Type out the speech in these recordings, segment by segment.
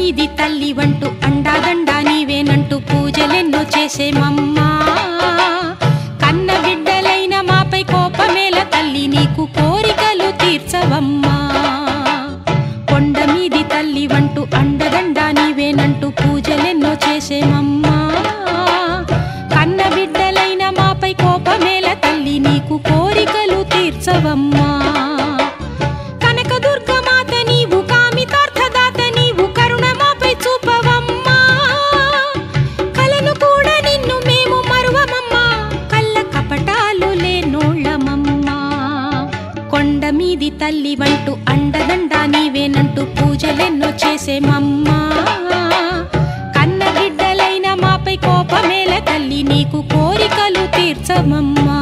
మీది తల్లి వంటూ అండాదండా నీవేనంటూ పూజలెన్నో చేసేమమ్మా కన్న బిడ్డలైన మాపై కోపమేల తల్లి నీకు కోరికలు తీర్చవమ్మా కొండ మీది తల్లి వంటూ అండదండా నీవేనంటూ పూజలెన్నో చేసేమమ్మా కన్న బిడ్డలైన మాపై కోపమేల తల్లి నీకు కోరికలు తీర్చవమ్మా కనకదుర్గ మాత నీవు కామితార్థదాత నీవు కరుణ మాపై చూపవమ్మా కలను కూడా నిన్ను మేము మరువమమ్మా కళ్ళ కపటాలు లేనోళ్ళమమ్మా కొండ మీది తల్లి వంటూ అండదండా నీవేనంటూ పూజలెన్నో చేసేమమ్మా కన్న బిడ్డలైన మాపై కోపమేల తల్లి నీకు కోరికలు తీర్చమమ్మా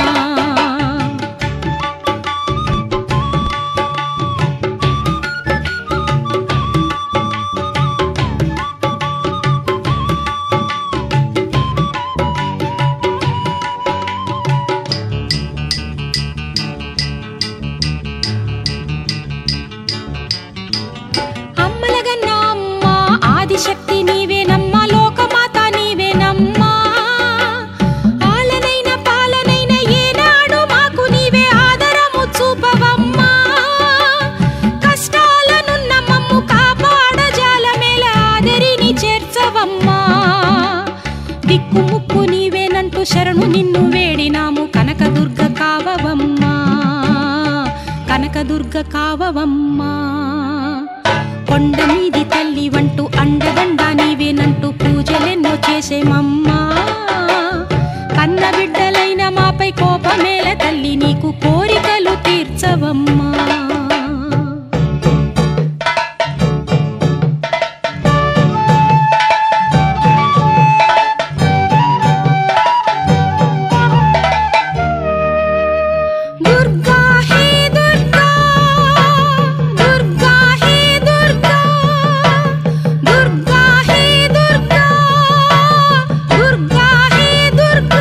అమ్మలగన్న అమ్మ ఆదిశక్తి నీవేనమ్మా లోకమాత నీవేనమ్మా ఆలనైన పాలనైన ఏనాడు మాకు నీవే ఆదరము చూపవమ్మా కష్టాలనున్న మమ్ము కాపాడజాలమేల ఆదరిని చేర్చవమ్మా దిక్కు ముక్కు నీవేనంటూ శరణు నిన్ను వేడినాము కనకదుర్గ కావవమ్మా కనకదుర్గ కావవమ్మా కొండ మీది తల్లి వంటూ అండదండా నీవేనంటూ పూజలెన్నో చేసేమమ్మా కన్న బిడ్డలైన మాపై కోపమేల తల్లి నీకు కోరికలు తీర్చవమ్మా దుర్గా హే దుర్గా దుర్గా హే దుర్గా దుర్గా హే దుర్గా దుర్గా హే దుర్గా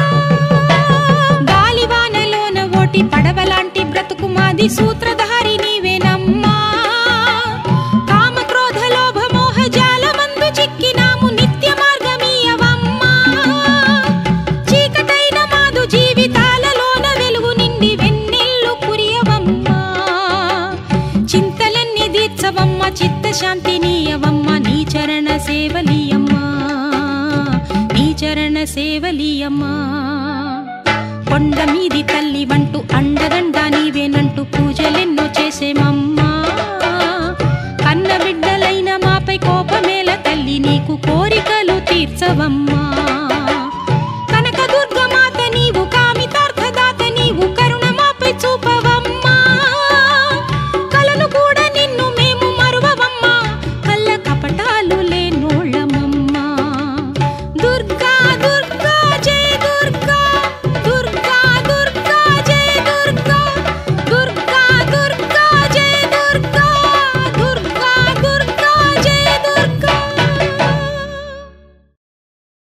గాలివానలోన ఓటి పడవలాంటి బ్రతుకు మాది సూత్రధారి నీవేనమ్మా కామ క్రోధ లోభ మోహ జాలమందు చిక్కినాము నిత్య మార్గమీయవమ్మా చీకటైన మాదు జీవితాలలోన వెలుగు నిండి వెన్నెల్లు కురియవమ్మా చింతలన్నీ తీర్చవమ్మ చిత్తశాంతి నీయవమ్మ నీ చరణ సేవలీయమ్మా నీ చరణ సేవలీయమ్మా కొండ మీది తల్లి వంటూ అండదండా నీవేనంటూ పూజలే